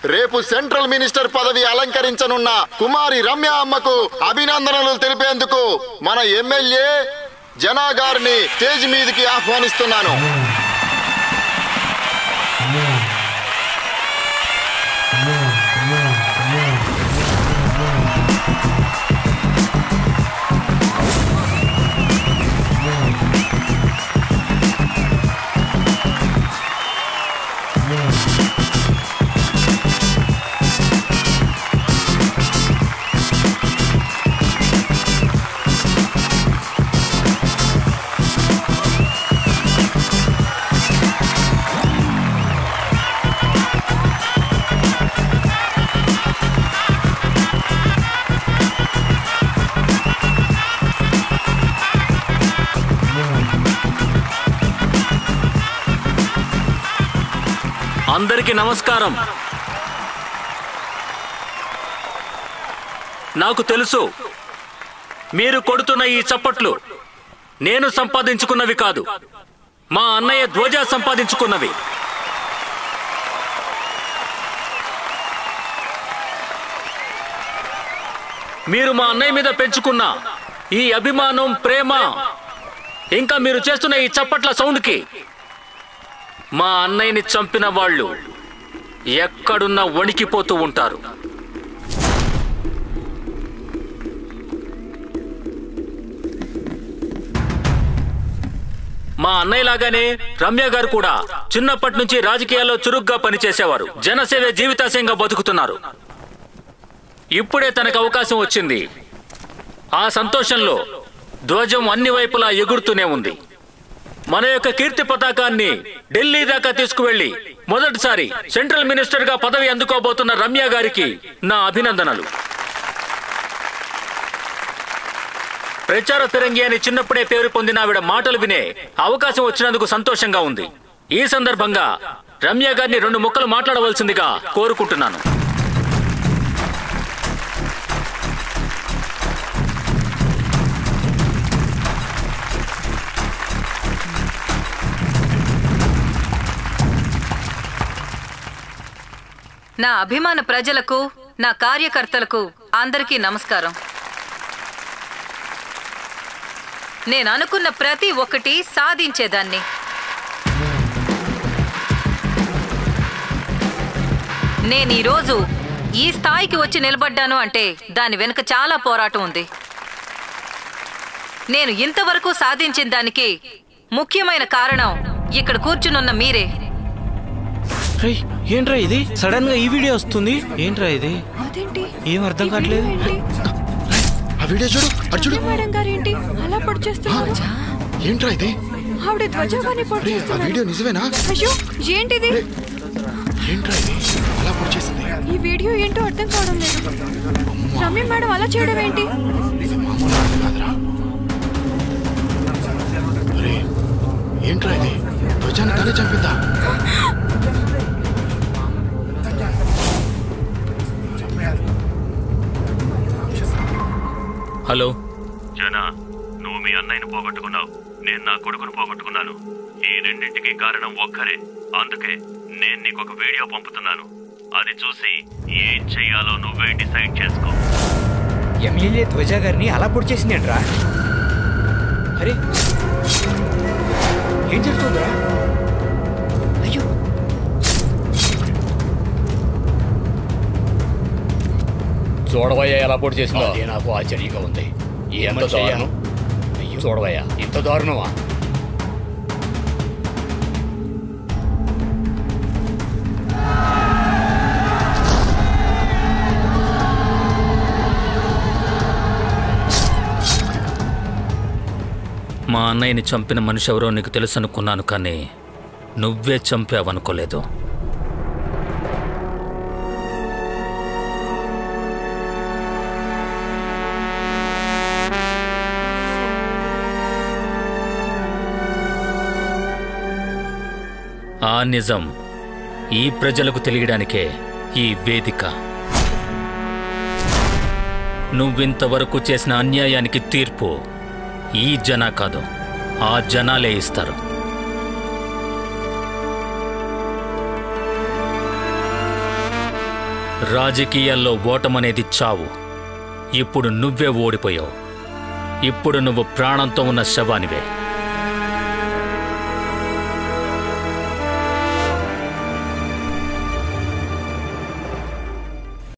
రేపు central minister పదవి అలంకరించనున్న కుమారి రమ్య అమ్మకు అభినందనలు తెలిపేందుకు మన ఎమ్మెల్యే జనా గారిని స్టేజ్ మీదకి ఆహ్వానిస్తున్నాను అందరికీ నమస్కారం నాకు తెలుసు మీరు కొడుతున్న ఈ చప్పట్లు నేను సంపాదించుకున్నవి కాదు మా అన్నయ్య ధ్వజ సంపాదించుకున్నవి మీరు మా అన్నయ్య మీద పెంచుకున్న ఈ అభిమానం ప్రేమ ఇంకా మీరు చేస్తున్న ఈ చప్పట్ల సౌండ్కి మా అన్నయ్యని చంపిన వాళ్ళు ఎక్కడున్నా వణికిపోతూ ఉంటారు మా అన్నయ్య లాగానే రమ్య గారు కూడా చిన్నప్పటి నుంచి రాజకీయాల్లో చురుగ్గా పనిచేసేవారు జనసేవ జీవితాశయంగా బతుకుతున్నారు ఇప్పుడే తనకు అవకాశం వచ్చింది ఆ సంతోషంలో ధ్వజం అన్ని వైపులా ఎగురుతూనే ఉంది మన యొక్క కీర్తి పతాకాన్ని ఢిల్లీ దాకా తీసుకువెళ్లి మొదటిసారి సెంట్రల్ మినిస్టర్ గా పదవి అందుకోబోతున్న రమ్య గారికి నా అభినందనలు ప్రచార తిరంగి అని చిన్నప్పుడే పేరు పొందిన ఆవిడ మాటలు వినే అవకాశం వచ్చినందుకు సంతోషంగా ఉంది ఈ సందర్భంగా రమ్య గారిని రెండు ముక్కలు మాట్లాడవలసిందిగా కోరుకుంటున్నాను నా అభిమాన ప్రజలకు నా కార్యకర్తలకు అందరికీ నమస్కారం నేను అనుకున్న ప్రతి ఒక్కటి సాధించేదాన్ని నేను ఈరోజు ఈ స్థాయికి వచ్చి నిలబడ్డాను అంటే దాని వెనుక చాలా పోరాటం ఉంది నేను ఇంతవరకు సాధించిన దానికి ముఖ్యమైన కారణం ఇక్కడ కూర్చునున్న మీరే రేయ్ ఏంట్రా ఇది సడన్ గా ఈ వీడియో వస్తుంది ఏంట్రా ఇది అదేంటి ఏం అర్థం కావట్లేదు ఆ వీడియో చూడు అటు చూడు మేడం గారు ఏంటి అలా పొడి చేస్తున్నారు ఏంట్రా ఇది ఆవిడ ధ్వజాన్ని పొడి రే, ఆ చేస్తున్నారు వీడియో నిజమేనా అయ్యో ఏంటిది ఏంట్రా ఇది అలా పొడి చేసింది ఈ వీడియో ఏంటో అర్థం కావడం లేదు రమ్య మేడం అలా చేయడం ఏంటి ఇది మామూలు ఆడది కాదురా రే, ఏంట్రా ఇది ధ్వజాన్ని తనే చంపిందా హలో జనా నువ్వు మీ అన్నయ్యను పోగొట్టుకున్నావు నేను నా కొడుకును పోగొట్టుకున్నాను ఈ రెండింటికి కారణం ఒక్కరే అందుకే నేను నీకు ఒక వీడియో పంపుతున్నాను అది చూసి ఏం చెయ్యాలో నువ్వే డిసైడ్ చేసుకో ఎమ్మెల్యే ధ్వజ గారిని అలా పొడి చేసిందేంట్రా అరే ఏం జరుగుతుందిరా అయ్యో చూడవయ్యా ఎలా పోటీ చేసిందో అదే నాకు ఆశ్చర్యంగా ఉంది ఎంత దారుణం చూడవయ్యా ఇంత దారుణమా మా అన్నయ్యని చంపిన మనిషి ఎవరో నీకు తెలుసు అనుకున్నాను కానీ నువ్వే చంపావనుకోలేదు ఆ నిజం ఈ ప్రజలకు తెలియడానికే ఈ వేదిక నువ్వింతవరకు చేసిన అన్యాయానికి తీర్పు ఈ జనా కాదు ఆ జనాలే ఇస్తారు రాజకీయాల్లో ఓటమనేది చావు ఇప్పుడు నువ్వే ఓడిపోయావు ఇప్పుడు నువ్వు ప్రాణంతో ఉన్న శవానివే